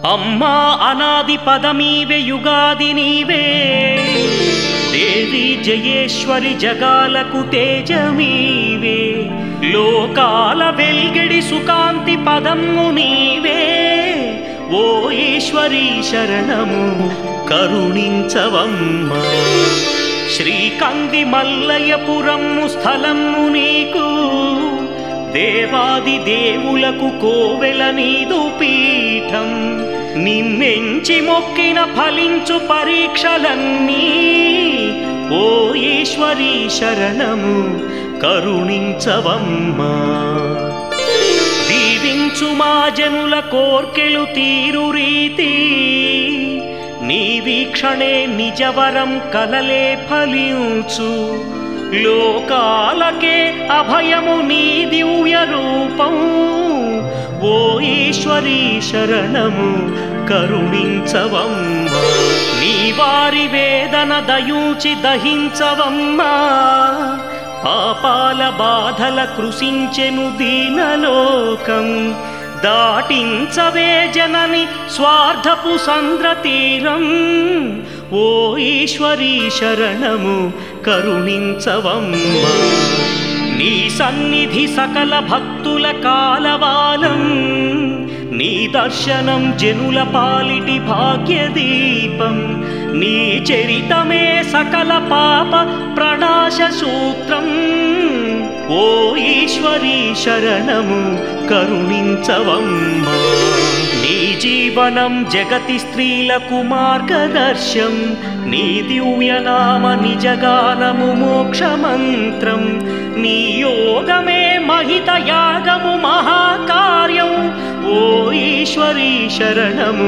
అమ్మా అనాది పదమీవే యుగాది నీవే దేవి జయేశ్వరి జగాలకు తేజమీవే లోకాల వెల్గడి సుకాంతి పదము నీవే ఓ ఈశ్వరి శరణము కరుణించవమ్మా శ్రీకంది మల్లయ్యపురము స్థలము నీకు దేవాది దేవులకు కోవెల నీదు పీఠం నిన్నెంచి మొక్కిన ఫలించు పరీక్షలన్నీ ఓ ఈశ్వరీ శరణము కరుణించవమ్మా దీవించు మా జనుల కోర్కెలు తీరు రీతి నీ వీక్షణే నిజవరం కలలే ఫలించు లోకాలకే అభయము నీ దివ్య రూపం ఓ ఈశ్వరీ శరణము కరుణించవమ్మా నీ వారి వేదన దయూచి దహించవమ్మా పాపాల బాధల కృషించెను దీనలోకం దాటించవే జనని స్వార్థపు సంద్ర తీరం ఓ ఈశ్వరీ శరణము కరుణించవమ్మా నీ సన్నిధి సకల భక్తుల కాలవాలం నీ దర్శనం జనుల పాలిటి భాగ్యదీపం నీ చరితమే సకల పాప ప్రణాశ సూత్రం ఓ ఈశ్వరీ శరణము కరుణించవమ్మా నీ జీవనం జగతి స్త్రీలకు మార్గదర్శం నీ దివ్యనామ నిజగానము మోక్షమంత్రం నీ యోగమే మహిత యాగము మహాకార్యం ఓ ఈశ్వరీ శరణము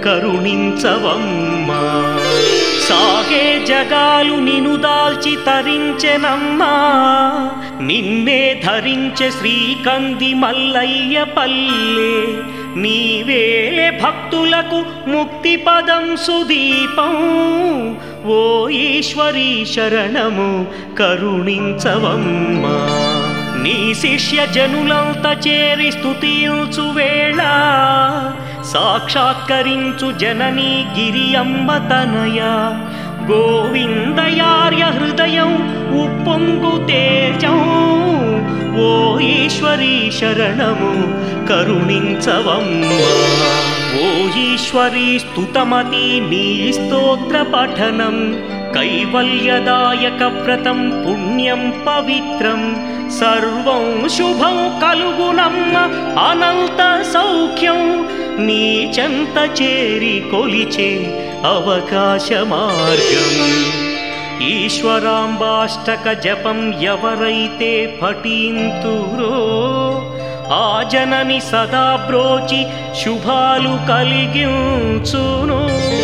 కరుణించవమ్మా సాగే జగాలు నిను దాల్చి తరించెనమ్మా నిన్నే ధరించె శ్రీకంది మల్లయ్య పల్లె నీవేలే భక్తులకు ముక్తి పదం సుదీపం ఓ ఈశ్వరీ శరణము కరుణించవమ్మా నీ శిష్య జనులంత చేరి స్తుతించు వేళ సాక్షాత్కరించు జననీ గిరియమ్మ తనయ గోవిందయార్య హృదయం ఉప్పొంగు తేజం ఓ ఈశ్వరీ శరణము కరుణించవమ్మా ఓ ఈశ్వరీ స్తుతమతి నీ స్తోత్ర పఠనం కైవల్యదాయక వ్రతం పుణ్యం పవిత్రం సర్వం శుభం కలుగునమ్మ అనంత సౌఖ్యం నీ చెంత చేరి కొలిచే అవకాశ మార్గం ఈశ్వరాంబాష్టక జపం ఎవరైతే పఠింతురో ఆ జనని సదా బ్రోచి శుభాలు కలిగించును